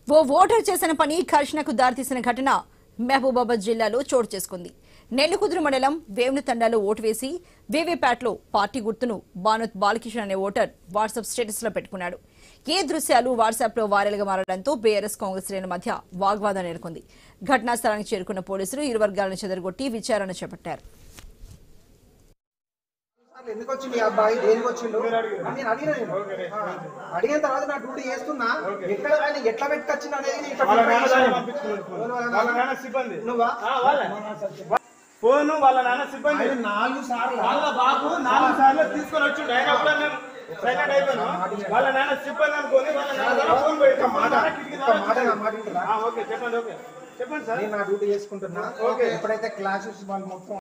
ఓ voter చేసిన పని ఘర్షణకు దారితీసిన ఘటన మహబూబాబాద్ జిల్లాలో చోటు చేసుకుంది నెల్లికుదురు మండలం వేముల తండాలో ఓటు వేసి వీవీప్యాట్లో పార్టీ గుర్తును బానోత్ బాలకిషన్ అనే ఓటర్ వాట్సాప్ స్టేటస్ లో పెట్టుకున్నాడు ఈ దృశ్యాలు వాట్సాప్ లో వైరల్ గా మారడంతో బీఆర్ఎస్ కాంగ్రెస్ శ్రేణుల మధ్య వాగ్వాదం నెలకొంది ఘటనా స్థలానికి చేరుకున్న పోలీసులు ఇరు వర్గాలను చెదరగొట్టి విచారణ చేపట్టారు అసలు ఎందుకు వచ్చింది ఈ అబ్బాయి దేనికి వచ్చిండు అని నేను అడిగిన నేను ఆ, అడిగిన తర్వాత నా డ్యూటీ చేస్తున్నా ఎక్కడ ఆయన ఎట్లా పెట్టుకొచ్చింది అనేది నేను ఇక్కడ వాళ్ళ నాన్న ప్రిపేర్ దాన్ని చేశాను. పంపించుకున్నాడు. వాళ్ళ వాళ్ళ నాన్న- నాన్న సిబ్బంది నువ్వా ఆ, వాళ్ళే. ఫోను వాళ్ళ నాన్న సిబ్బంది ఆయన నాలుగు సార్లు వాళ్ళ బాబు నాలుగు సార్లు తీసుకొని వచ్చిండు ఆయన కూడా నేను సైలెంట్ అయిపోయాను వాళ్ళ నాన్న సిబ్బంది అనుకోని వాళ్ళ నాన్న ద్వారా ఫోన్ పోయి ఒక్క మాట ఒక్క మాట నా మాట వింటారా? ఓకే చెప్పండి ఓకే చెప్పండి సార్ నేను నా డ్యూటీ చేసుకుంటున్నా ఓకే. ఎప్పుడైతే క్లాసెస్ వాళ్ళు మొత్తం